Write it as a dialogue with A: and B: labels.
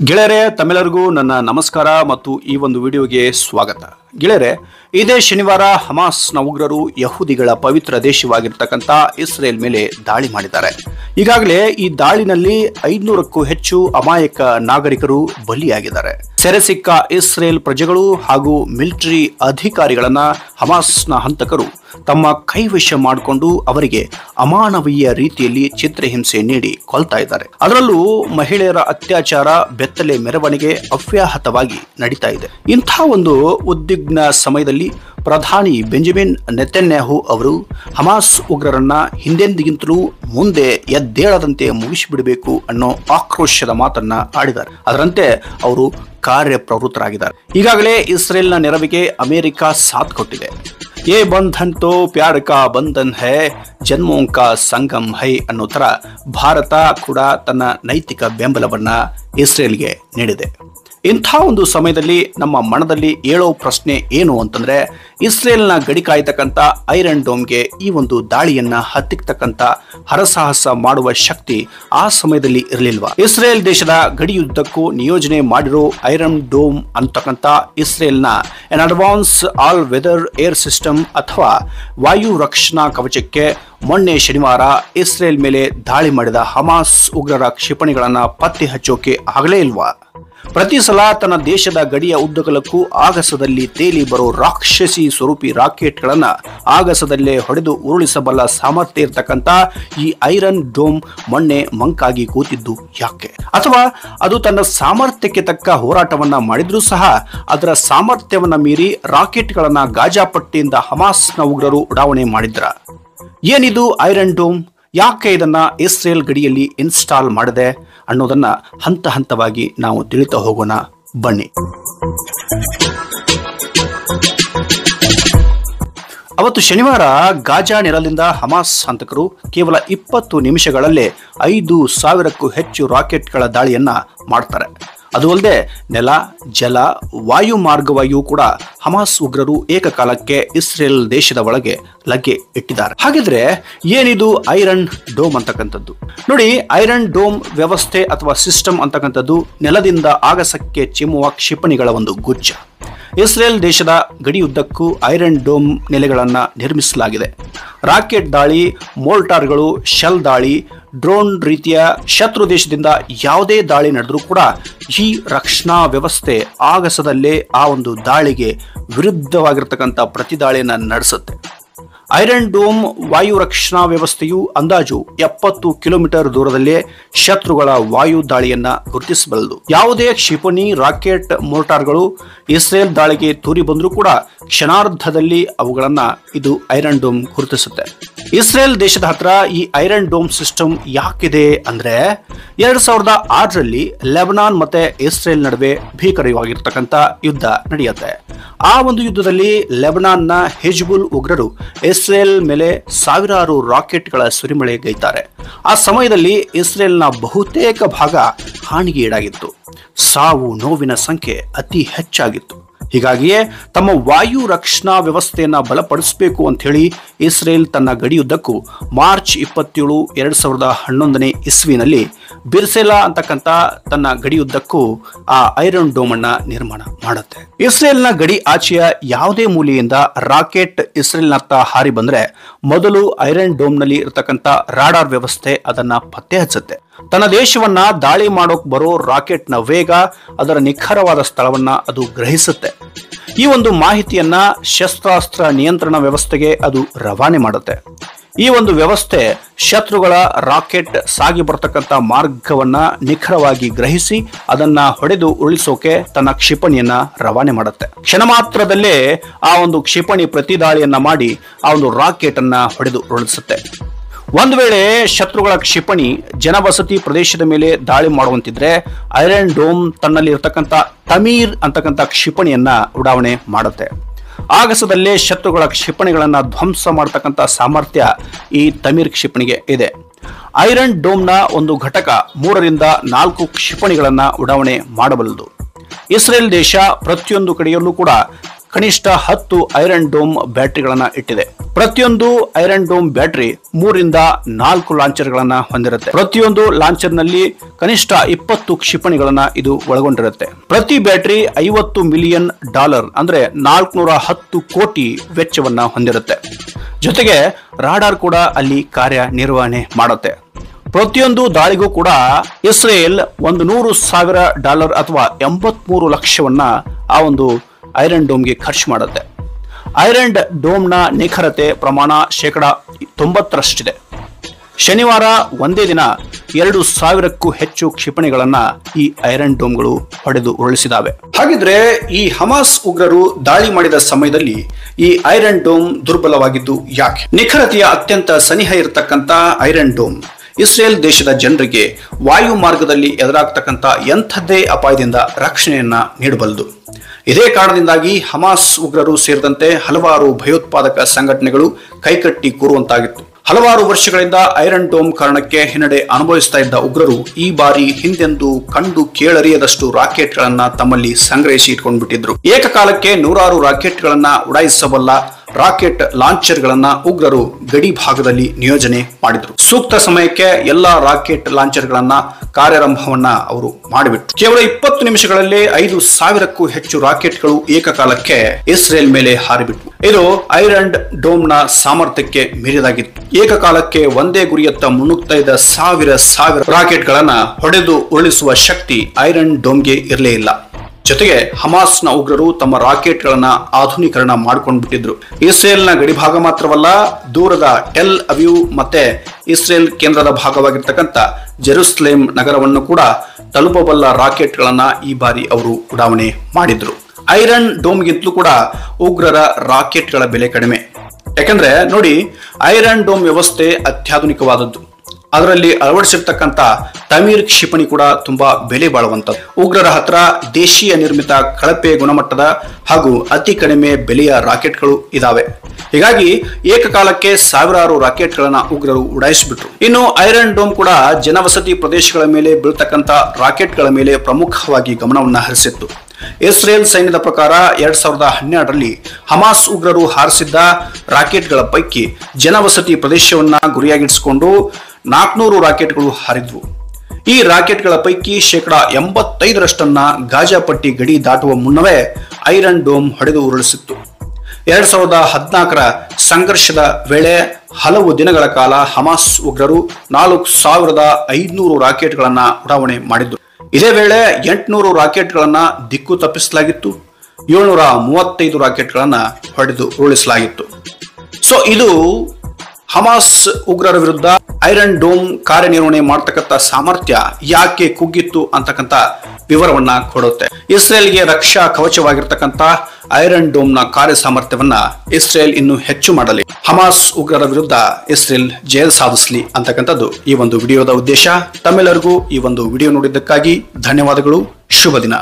A: ಗೆಳೆಯರೆ ತಮ್ಮೆಲ್ಲರಿಗೂ ನನ್ನ ನಮಸ್ಕಾರ ಮತ್ತು ಈ ಒಂದು ವಿಡಿಯೋಗೆ ಸ್ವಾಗತ ಗೆಳೆಯರೆ ಇದೇ ಶನಿವಾರ ಹಮಾಸ್ನ ಉಗ್ರರು ಯಹೂದಿಗಳ ಪವಿತ್ರ ದೇಶವಾಗಿರ್ತಕ್ಕಂಥ ಇಸ್ರೇಲ್ ಮೇಲೆ ದಾಳಿ ಮಾಡಿದ್ದಾರೆ ಈಗಾಗಲೇ ಈ ದಾಳಿನಲ್ಲಿ ಐದುನೂರಕ್ಕೂ ಹೆಚ್ಚು ಅಮಾಯಕ ನಾಗರಿಕರು ಬಲಿಯಾಗಿದ್ದಾರೆ ಸೆರೆ ಸಿಕ್ಕ ಇಸ್ರೇಲ್ ಪ್ರಜೆಗಳು ಹಾಗೂ ಮಿಲಿಟರಿ ಅಧಿಕಾರಿಗಳನ್ನ ಹಮಾಸ್ನ ಹಂತಕರು ತಮ್ಮ ಕೈವಶ ಮಾಡಿಕೊಂಡು ಅವರಿಗೆ ಅಮಾನವೀಯ ರೀತಿಯಲ್ಲಿ ಚಿತ್ರಹಿಂಸೆ ನೀಡಿ ಕೊಲ್ತಾ ಇದ್ದಾರೆ ಅದರಲ್ಲೂ ಮಹಿಳೆಯರ ಅತ್ಯಾಚಾರ ಬೆತ್ತಲೆ ಮೆರವಣಿಗೆ ಅವ್ಯಾಹತವಾಗಿ ನಡೀತಾ ಇದೆ ಇಂಥ ಒಂದು ಉದ್ವಿಗ್ನ ಸಮಯದಲ್ಲಿ ಪ್ರಧಾನಿ ಬೆಂಜಮಿನ್ ನೆತನ್ಯಾಹು ಅವರು ಹಮಾಸ್ ಉಗ್ರರನ್ನ ಹಿಂದೆಂದಿಗಿಂತಲೂ ಮುಂದೆ ಎದ್ದೇಳದಂತೆ ಮುಗಿಸಿಬಿಡಬೇಕು ಅನ್ನೋ ಆಕ್ರೋಶದ ಮಾತನ್ನ ಆಡಿದ್ದಾರೆ ಅದರಂತೆ ಅವರು ಕಾರ್ಯಪ್ರವೃತ್ತರಾಗಿದ್ದಾರೆ ಈಗಾಗಲೇ ಇಸ್ರೇಲ್ನ ನೆರವಿಗೆ ಅಮೆರಿಕ ಸಾಥ್ ಕೊಟ್ಟಿದೆ ಏ ಬಂಧನ್ ತೋ ಪ್ಯಾರ್ ಕಾ ಬಂಧನ್ ಹೈ ಜನ್ಮೋಂ ಕಾ ಸಂಗಮ್ ಹೈ ಅನ್ನೋ ತರ ಭಾರತ ಕೂಡ ತನ್ನ ನೈತಿಕ ಬೆಂಬಲವನ್ನ ಇಸ್ರೇಲ್ಗೆ ನೀಡಿದೆ ಇಂಥ ಒಂದು ಸಮಯದಲ್ಲಿ ನಮ್ಮ ಮನದಲ್ಲಿ ಏಳೋ ಪ್ರಶ್ನೆ ಏನು ಅಂತಂದ್ರೆ ಇಸ್ರೇಲ್ನ ಗಡಿ ಕಾಯ್ತಕ್ಕಂಥ ಐರನ್ ಡೋಮ್ಗೆ ಈ ಒಂದು ದಾಳಿಯನ್ನ ಹತ್ತಿಕ್ತಕ್ಕಂಥ ಹರಸಾಹಸ ಮಾಡುವ ಶಕ್ತಿ ಆ ಸಮಯದಲ್ಲಿ ಇರಲಿಲ್ವಾ ಇಸ್ರೇಲ್ ದೇಶದ ಗಡಿಯುದ್ದಕ್ಕೂ ನಿಯೋಜನೆ ಮಾಡಿರೋ ಐರನ್ ಡೋಮ್ ಅಂತಕ್ಕಂಥ ಇಸ್ರೇಲ್ನ an advance all weather air system ಅಥವಾ ವಾಯು ರಕ್ಷಣಾ ಕವಚಕ್ಕೆ ಮೊನ್ನೆ ಶನಿವಾರ ಇಸ್ರೇಲ್ ಮೇಲೆ ದಾಳಿ ಮಾಡಿದ ಹಮಾಸ್ ಉಗ್ರರ ಕ್ಷಿಪಣಿಗಳನ್ನ ಪತ್ತೆ ಹಚ್ಚೋಕೆ ಆಗಲೇ ಇಲ್ವಾ ಪ್ರತಿ ಸಲ ತನ್ನ ದೇಶದ ಗಡಿಯ ಉದ್ದಗಲಕ್ಕೂ ಆಗಸದಲ್ಲಿ ತೇಲಿ ಬರೋ ರಾಕ್ಷಸಿ ಸ್ವರೂಪಿ ರಾಕೆಟ್ಗಳನ್ನ ಆಗಸದಲ್ಲೇ ಹೊಡೆದು ಉರುಳಿಸಬಲ್ಲ ಸಾಮರ್ಥ್ಯ ಇರತಕ್ಕಂತ ಈ ಐರನ್ ಡೋಮ್ ಮೊನ್ನೆ ಮಂಕಾಗಿ ಕೂತಿದ್ದು ಯಾಕೆ ಅಥವಾ ಅದು ತನ್ನ ಸಾಮರ್ಥ್ಯಕ್ಕೆ ತಕ್ಕ ಹೋರಾಟವನ್ನ ಮಾಡಿದ್ರೂ ಸಹ ಅದರ ಸಾಮರ್ಥ್ಯವನ್ನ ಮೀರಿ ರಾಕೆಟ್ಗಳನ್ನ ಗಾಜಾಪಟ್ಟಿಯಿಂದ ಹಮಾಸ್ನ ಉಗ್ರರು ಉಡಾವಣೆ ಮಾಡಿದ್ರ ಏನಿದು ಐರನ್ ಡೋಮ್ ಯಾಕೆ ಇದನ್ನ ಇಸ್ರೇಲ್ ಗಡಿಯಲ್ಲಿ ಇನ್ಸ್ಟಾಲ್ ಮಾಡಿದೆ ಅನ್ನೋದನ್ನ ಹಂತ ಹಂತವಾಗಿ ನಾವು ತಿಳಿತಾ ಹೋಗೋಣ ಬನ್ನಿ ಅವತ್ತು ಶನಿವಾರ ಗಾಜಾ ನೆರಳಿಂದ ಹಮಾಸ್ ಹಂತಕರು ಕೇವಲ ಇಪ್ಪತ್ತು ನಿಮಿಷಗಳಲ್ಲೇ ಐದು ಸಾವಿರಕ್ಕೂ ಹೆಚ್ಚು ರಾಕೆಟ್ಗಳ ದಾಳಿಯನ್ನ ಮಾಡ್ತಾರೆ ಅದು ಅಲ್ಲದೆ ನೆಲ ಜಲ ವಾಯು ಮಾರ್ಗವಾಗಿಯೂ ಕೂಡ ಹಮಾಸ್ ಉಗ್ರರು ಏಕಕಾಲಕ್ಕೆ ಇಸ್ರೇಲ್ ದೇಶದ ಒಳಗೆ ಲಗ್ಗೆ ಇಟ್ಟಿದ್ದಾರೆ ಹಾಗಿದ್ರೆ ಏನಿದು ಐರನ್ ಡೋಮ್ ಅಂತಕ್ಕಂಥದ್ದು ನೋಡಿ ಐರನ್ ಡೋಮ್ ವ್ಯವಸ್ಥೆ ಅಥವಾ ಸಿಸ್ಟಮ್ ಅಂತಕ್ಕಂಥದ್ದು ನೆಲದಿಂದ ಆಗಸಕ್ಕೆ ಚಿಮ್ಮುವ ಕ್ಷಿಪಣಿಗಳ ಒಂದು ಗುಚ್ಛ ಇಸ್ರೇಲ್ ದೇಶದ ಗಡಿಯುದ್ದಕ್ಕೂ ಐರನ್ ಡೋಮ್ ನೆಲೆಗಳನ್ನ ನಿರ್ಮಿಸಲಾಗಿದೆ ರಾಕೆಟ್ ದಾಳಿ ಮೋಲ್ಟಾರ್ಗಳು ಶೆಲ್ ದಾಳಿ ಡ್ರೋನ್ ರೀತಿಯ ಶತ್ರು ದೇಶದಿಂದ ಯಾವುದೇ ದಾಳಿ ನಡೆದರೂ ಕೂಡ ಈ ರಕ್ಷಣಾ ವ್ಯವಸ್ಥೆ ಆಗಸದಲ್ಲೇ ಆ ಒಂದು ದಾಳಿಗೆ ವಿರುದ್ಧವಾಗಿರ್ತಕ್ಕಂಥ ಪ್ರತಿದಾಳಿಯನ್ನು ನಡೆಸುತ್ತೆ ಐರನ್ ಡೋಮ್ ವಾಯು ರಕ್ಷಣಾ ವ್ಯವಸ್ಥೆಯು ಅಂದಾಜು ಎಪ್ಪತ್ತು ಕಿಲೋಮೀಟರ್ ದೂರದಲ್ಲೇ ಶತ್ರುಗಳ ವಾಯು ದಾಳಿಯನ್ನ ಗುರುತಿಸಬಲ್ಲದು ಯಾವುದೇ ಕ್ಷಿಪಣಿ ರಾಕೆಟ್ ಮೋಟಾರ್ಗಳು ಇಸ್ರೇಲ್ ದಾಳಿಗೆ ತೂರಿ ಬಂದರೂ ಕೂಡ ಕ್ಷಣಾರ್ಧದಲ್ಲಿ ಅವುಗಳನ್ನ ಇದು ಐರನ್ ಡೋಮ್ ಗುರುತಿಸುತ್ತೆ ಇಸ್ರೇಲ್ ದೇಶದ ಹತ್ರ ಈ ಐರನ್ ಡೋಮ್ ಸಿಸ್ಟಮ್ ಯಾಕಿದೆ ಅಂದ್ರೆ ಎರಡ್ ಸಾವಿರದ ಆರರಲ್ಲಿ ಲೆಬನಾನ್ ಮತ್ತೆ ಇಸ್ರೇಲ್ ನಡುವೆ ಭೀಕರವಾಗಿರ್ತಕ್ಕಂಥ ಯುದ್ಧ ನಡೆಯುತ್ತೆ ಆ ಒಂದು ಯುದ್ಧದಲ್ಲಿ ಲೆಬನಾನ್ನ ಹೆಜ್ಬುಲ್ ಉಗ್ರರು ಇಸ್ರೇಲ್ ಮೇಲೆ ಸಾವಿರಾರು ರಾಕೆಟ್ಗಳ ಸುರಿಮಳೆಗೈತಾರೆ ಆ ಸಮಯದಲ್ಲಿ ಇಸ್ರೇಲ್ನ ಬಹುತೇಕ ಭಾಗ ಹಾನಿಗೆ ಈಡಾಗಿತ್ತು ಸಾವು ನೋವಿನ ಸಂಖ್ಯೆ ಅತಿ ಹೆಚ್ಚಾಗಿತ್ತು ಹೀಗಾಗಿಯೇ ತಮ್ಮ ವಾಯು ರಕ್ಷಣಾ ವ್ಯವಸ್ಥೆಯನ್ನ ಬಲಪಡಿಸಬೇಕು ಅಂತ ಹೇಳಿ ಇಸ್ರೇಲ್ ತನ್ನ ಗಡಿಯುದ್ದಕ್ಕೂ ಮಾರ್ಚ್ ಇಪ್ಪತ್ತೇಳು ಎರಡ್ ಸಾವಿರದ ಹನ್ನೊಂದನೇ ಇಸ್ವಿನಲ್ಲಿ ಬಿರ್ಸೆಲಾ ಅಂತಕ್ಕಂಥ ತನ್ನ ಗಡಿಯುದ್ದಕ್ಕೂ ಆ ಐರನ್ ಡೋಮ್ ಅನ್ನ ನಿರ್ಮಾಣ ಮಾಡುತ್ತೆ ಇಸ್ರೇಲ್ನ ಗಡಿ ಆಚೆಯ ಯಾವುದೇ ಮೂಲೆಯಿಂದ ರಾಕೆಟ್ ಇಸ್ರೇಲ್ನತ್ತ ಹಾರಿ ಬಂದ್ರೆ ಮೊದಲು ಐರನ್ ಡೋಮ್ನಲ್ಲಿ ಇರತಕ್ಕಂಥ ರಾಡಾರ್ ವ್ಯವಸ್ಥೆ ಅದನ್ನ ಪತ್ತೆ ಹಚ್ಚುತ್ತೆ ತನ್ನ ದೇಶವನ್ನ ದಾಳಿ ಮಾಡೋಕ್ ಬರೋ ರಾಕೆಟ್ನ ವೇಗ ಅದರ ನಿಖರವಾದ ಸ್ಥಳವನ್ನ ಅದು ಗ್ರಹಿಸುತ್ತೆ ಈ ಒಂದು ಮಾಹಿತಿಯನ್ನ ಶಸ್ತ್ರಾಸ್ತ್ರ ನಿಯಂತ್ರಣ ವ್ಯವಸ್ಥೆಗೆ ಅದು ರವಾನೆ ಮಾಡುತ್ತೆ ಈ ಒಂದು ವ್ಯವಸ್ಥೆ ಶತ್ರುಗಳ ರಾಕೆಟ್ ಸಾಗಿ ಬರ್ತಕ್ಕಂಥ ಮಾರ್ಗವನ್ನ ನಿಖರವಾಗಿ ಗ್ರಹಿಸಿ ಅದನ್ನ ಹೊಡೆದು ಉರುಳಿಸೋಕೆ ತನ್ನ ಕ್ಷಿಪಣಿಯನ್ನ ರವಾನೆ ಮಾಡುತ್ತೆ ಕ್ಷಣ ಮಾತ್ರದಲ್ಲೇ ಆ ಒಂದು ಕ್ಷಿಪಣಿ ಪ್ರತಿದಾಳಿಯನ್ನ ಮಾಡಿ ಆ ಒಂದು ರಾಕೆಟ್ ಅನ್ನ ಹೊಡೆದು ಉರುಳಿಸುತ್ತೆ ಒಂದು ವೇಳೆ ಶತ್ರುಗಳ ಕ್ಷಿಪಣಿ ಜನವಸತಿ ಪ್ರದೇಶದ ಮೇಲೆ ದಾಳಿ ಮಾಡುವಂತಿದ್ರೆ ಐರನ್ ಡೋಮ್ ತನ್ನಲ್ಲಿ ಇರತಕ್ಕಂಥ ತಮೀರ್ ಅಂತಕ್ಕಂಥ ಕ್ಷಿಪಣಿಯನ್ನ ಉಡಾವಣೆ ಮಾಡುತ್ತೆ ಆಗಸದಲ್ಲೇ ಶತ್ರುಗಳ ಕ್ಷಿಪಣಿಗಳನ್ನ ಧ್ವಂಸ ಮಾಡತಕ್ಕಂಥ ಸಾಮರ್ಥ್ಯ ಈ ತಮೀರ್ ಕ್ಷಿಪಣಿಗೆ ಇದೆ ಐರನ್ ಡೋಮ್ನ ಒಂದು ಘಟಕ ಮೂರರಿಂದ ನಾಲ್ಕು ಕ್ಷಿಪಣಿಗಳನ್ನ ಉಡಾವಣೆ ಮಾಡಬಲ್ಲದು ಇಸ್ರೇಲ್ ದೇಶ ಪ್ರತಿಯೊಂದು ಕಡೆಯಲ್ಲೂ ಕೂಡ ಕನಿಷ್ಠ ಹತ್ತು ಐರನ್ ಡೋಮ್ ಬ್ಯಾಟರಿಗಳನ್ನ ಇಟ್ಟಿದೆ ಪ್ರತಿಯೊಂದು ಐರನ್ ಡೋಮ್ ಬ್ಯಾಟರಿ ಮೂರಿಂದ ನಾಲ್ಕು ಲಾಂಚರ್ಗಳನ್ನ ಹೊಂದಿರುತ್ತೆ ಪ್ರತಿಯೊಂದು ಲಾಂಚರ್ ನಲ್ಲಿ ಕನಿಷ್ಠ ಇಪ್ಪತ್ತು ಕ್ಷಿಪಣಿಗಳನ್ನ ಇದು ಒಳಗೊಂಡಿರುತ್ತೆ ಪ್ರತಿ ಬ್ಯಾಟರಿ ಐವತ್ತು ಮಿಲಿಯನ್ ಡಾಲರ್ ಅಂದ್ರೆ ನಾಲ್ಕುನೂರ ಹತ್ತು ಕೋಟಿ ವೆಚ್ಚವನ್ನ ಹೊಂದಿರುತ್ತೆ ಜೊತೆಗೆ ರಾಡಾರ್ ಕೂಡ ಅಲ್ಲಿ ಕಾರ್ಯನಿರ್ವಹಣೆ ಮಾಡುತ್ತೆ ಪ್ರತಿಯೊಂದು ದಾಳಿಗೂ ಕೂಡ ಇಸ್ರೇಲ್ ಒಂದು ನೂರು ಸಾವಿರ ಡಾಲರ್ ಅಥವಾ ಎಂಬತ್ಮೂರು ಲಕ್ಷವನ್ನ ಆ ಒಂದು ಐರನ್ ಡೋಮ್ಗೆ ಖರ್ಚು ಮಾಡುತ್ತೆ ಐರನ್ ಡೋಮ್ನ ನಿಖರತೆ ಪ್ರಮಾಣ ಶೇಕಡ ತೊಂಬತ್ತರಷ್ಟಿದೆ ಶನಿವಾರ ಒಂದೇ ದಿನ ಎರಡು ಸಾವಿರಕ್ಕೂ ಹೆಚ್ಚು ಕ್ಷಿಪಣಿಗಳನ್ನ ಈ ಐರನ್ ಡೋಮ್ಗಳು ಹೊಡೆದು ಉರುಳಿಸಿದಾವೆ ಹಾಗಿದ್ರೆ ಈ ಹಮಾಸ್ ಉಗ್ರರು ದಾಳಿ ಮಾಡಿದ ಸಮಯದಲ್ಲಿ ಈ ಐರನ್ ಡೋಮ್ ದುರ್ಬಲವಾಗಿದ್ದು ಯಾಕೆ ನಿಖರತೆಯ ಅತ್ಯಂತ ಸನಿಹ ಇರತಕ್ಕಂತ ಐರನ್ ಡೋಮ್ ಇಸ್ರೇಲ್ ದೇಶದ ಜನರಿಗೆ ವಾಯು ಮಾರ್ಗದಲ್ಲಿ ಎದುರಾಗ್ತಕ್ಕಂಥ ಎಂಥದ್ದೇ ಅಪಾಯದಿಂದ ರಕ್ಷಣೆಯನ್ನ ನೀಡಬಲ್ಲದು ಇದೇ ಕಾರಣದಿಂದಾಗಿ ಹಮಾಸ್ ಉಗ್ರರು ಸೇರಿದಂತೆ ಹಲವಾರು ಭಯೋತ್ಪಾದಕ ಸಂಘಟನೆಗಳು ಕೈಕಟ್ಟಿ ಕೂರುವಂತಾಗಿತ್ತು ಹಲವಾರು ವರ್ಷಗಳಿಂದ ಐರನ್ ಡೋಮ್ ಕಾರಣಕ್ಕೆ ಹಿನ್ನಡೆ ಅನುಭವಿಸ್ತಾ ಇದ್ದ ಉಗ್ರರು ಈ ಬಾರಿ ಹಿಂದೆಂದು ಕಂಡು ಕೇಳರಿಯದಷ್ಟು ರಾಕೆಟ್ಗಳನ್ನ ತಮ್ಮಲ್ಲಿ ಸಂಗ್ರಹಿಸಿ ಇಟ್ಕೊಂಡ್ಬಿಟ್ಟಿದ್ರು ಏಕಕಾಲಕ್ಕೆ ನೂರಾರು ರಾಕೆಟ್ಗಳನ್ನ ಉಡಾಯಿಸಬಲ್ಲ ರಾಕೆಟ್ ಲಾಂಚರ್ಗಳನ್ನ ಉಗ್ರರು ಗಡಿ ಭಾಗದಲ್ಲಿ ನಿಯೋಜನೆ ಮಾಡಿದ್ರು ಸೂಕ್ತ ಸಮಯಕ್ಕೆ ಎಲ್ಲಾ ರಾಕೆಟ್ ಲಾಂಚರ್ಗಳನ್ನ ಕಾರ್ಯಾರಂಭವನ್ನ ಅವರು ಮಾಡಿಬಿಟ್ರು ಕೇವಲ ಇಪ್ಪತ್ತು ನಿಮಿಷಗಳಲ್ಲಿ ಐದು ಸಾವಿರಕ್ಕೂ ಹೆಚ್ಚು ರಾಕೆಟ್ಗಳು ಏಕಕಾಲಕ್ಕೆ ಇಸ್ರೇಲ್ ಮೇಲೆ ಹಾರಿಬಿಟ್ವು ಇದು ಐರನ್ ಡೋಮ್ನ ಸಾಮರ್ಥ್ಯಕ್ಕೆ ಮೀರಿದಾಗಿತ್ತು ಏಕಕಾಲಕ್ಕೆ ಒಂದೇ ಗುರಿಯತ್ತ ಮುನ್ನುಗ್ತಾ ಇದ್ದ ಸಾವಿರ ಸಾವಿರ ರಾಕೆಟ್ಗಳನ್ನ ಹೊಡೆದು ಉರುಳಿಸುವ ಶಕ್ತಿ ಐರನ್ ಡೋಮ್ಗೆ ಇರಲೇ ಇಲ್ಲ ಜೊತೆಗೆ ಹಮಾಸ್ನ ಉಗ್ರರು ತಮ್ಮ ರಾಕೆಟ್ಗಳನ್ನ ಆಧುನೀಕರಣ ಮಾಡ್ಕೊಂಡು ಬಿಟ್ಟಿದ್ರು ಇಸ್ರೇಲ್ನ ಗಡಿಭಾಗ ಮಾತ್ರವಲ್ಲ ದೂರದ ಟೆಲ್ ಅವಿವ್ ಮತ್ತೆ ಇಸ್ರೇಲ್ ಕೇಂದ್ರದ ಭಾಗವಾಗಿರ್ತಕ್ಕಂಥ ಜೆರುಸಲೇಂ ನಗರವನ್ನು ಕೂಡ ತಲುಪಬಲ್ಲ ರಾಕೆಟ್ಗಳನ್ನ ಈ ಬಾರಿ ಅವರು ಉಡಾವಣೆ ಮಾಡಿದ್ರು ಐರನ್ ಡೋಮ್ಗಿಂತಲೂ ಕೂಡ ಉಗ್ರರ ರಾಕೆಟ್ಗಳ ಬೆಲೆ ಕಡಿಮೆ ಯಾಕಂದ್ರೆ ನೋಡಿ ಐರನ್ ಡೋಮ್ ವ್ಯವಸ್ಥೆ ಅತ್ಯಾಧುನಿಕವಾದದ್ದು ಅದರಲ್ಲಿ ಅಳವಡಿಸಿರ್ತಕ್ಕಂಥ ತಮೀರ್ ಕ್ಷಿಪಣಿ ಕೂಡ ತುಂಬಾ ಬೆಲೆ ಬಾಳುವಂಥದ್ದು ಉಗ್ರರ ಹತ್ರ ದೇಶೀಯ ನಿರ್ಮಿತ ಕಳಪೆ ಗುಣಮಟ್ಟದ ಹಾಗೂ ಅತಿ ಕಡಿಮೆ ಬೆಲೆಯ ರಾಕೆಟ್ಗಳು ಇದಾವೆ ಹೀಗಾಗಿ ಏಕಕಾಲಕ್ಕೆ ಸಾವಿರಾರು ರಾಕೆಟ್ಗಳನ್ನ ಉಗ್ರರು ಉಡಾಯಿಸಿಬಿಟ್ರು ಇನ್ನು ಐರನ್ ಡೋಮ್ ಕೂಡ ಜನವಸತಿ ಪ್ರದೇಶಗಳ ಮೇಲೆ ಬೀಳ್ತಕ್ಕಂಥ ರಾಕೆಟ್ಗಳ ಮೇಲೆ ಪ್ರಮುಖವಾಗಿ ಗಮನವನ್ನ ಹರಿಸಿತ್ತು ಇಸ್ರೇಲ್ ಸೈನ್ಯದ ಪ್ರಕಾರ ಎರಡ್ ಸಾವಿರದ ಹನ್ನೆರಡರಲ್ಲಿ ಹಮಾಸ್ ಉಗ್ರರು ಹಾರಿಸಿದ್ದ ರಾಕೆಟ್ಗಳ ಪೈಕಿ ಜನವಸತಿ ಪ್ರದೇಶವನ್ನ ಗುರಿಯಾಗಿರಿಸಿಕೊಂಡು ನಾಲ್ಕುನೂರು ರಾಕೆಟ್ಗಳು ಹಾರಿದ್ವು ಈ ರಾಕೆಟ್ಗಳ ಪೈಕಿ ಶೇಕಡ ಎಂಬತ್ತೈದರಷ್ಟನ್ನ ಗಾಜಾಪಟ್ಟಿ ಗಡಿ ದಾಟುವ ಮುನ್ನವೇ ಐರನ್ ಡೋಮ್ ಹೊಡೆದು ಉರುಳಿಸಿತ್ತು ಎರಡ್ ಸಾವಿರದ ಹದಿನಾಲ್ಕರ ಸಂಘರ್ಷದ ವೇಳೆ ಹಲವು ದಿನಗಳ ಕಾಲ ಹಮಾಸ್ ಉಗ್ರರು ನಾಲ್ಕು ಸಾವಿರದ ಐದುನೂರು ರಾಕೆಟ್ಗಳನ್ನ ಉಡಾವಣೆ ಮಾಡಿದ್ರು ಇದೇ ವೇಳೆ ಎಂಟುನೂರು ರಾಕೆಟ್ಗಳನ್ನ ದಿಕ್ಕು ತಪ್ಪಿಸಲಾಗಿತ್ತು ಏಳ್ನೂರ ಮೂವತ್ತೈದು ರಾಕೆಟ್ಗಳನ್ನ ಹೊಡೆದು ಉರುಳಿಸಲಾಗಿತ್ತು ಸೊ ಇದು ಹಮಾಸ್ ಉಗ್ರರ ವಿರುದ್ಧ ಐರನ್ ಡೋಮ್ ಕಾರ್ಯನಿರ್ವಹಣೆ ಮಾಡತಕ್ಕಂಥ ಸಾಮರ್ಥ್ಯ ಯಾಕೆ ಕುಗ್ಗಿತ್ತು ಅಂತಕ್ಕಂಥ ವಿವರವನ್ನ ಕೊಡುತ್ತೆ ಇಸ್ರೇಲ್ಗೆ ರಕ್ಷಾ ಕವಚವಾಗಿರ್ತಕ್ಕಂಥ ಐರನ್ ಡೋಮ್ನ ಕಾರ್ಯ ಸಾಮರ್ಥ್ಯವನ್ನ ಇಸ್ರೇಲ್ ಇನ್ನು ಹೆಚ್ಚು ಮಾಡಲಿ ಹಮಾಸ್ ಉಗ್ರರ ವಿರುದ್ಧ ಇಸ್ರೇಲ್ ಜಯ ಸಾಧಿಸಲಿ ಅಂತಕ್ಕಂಥದ್ದು ಈ ಒಂದು ವಿಡಿಯೋದ ಉದ್ದೇಶ ತಮ್ಮೆಲ್ಲರಿಗೂ ಈ ಒಂದು ವಿಡಿಯೋ ನೋಡಿದ್ದಕ್ಕಾಗಿ ಧನ್ಯವಾದಗಳು ಶುಭ ದಿನ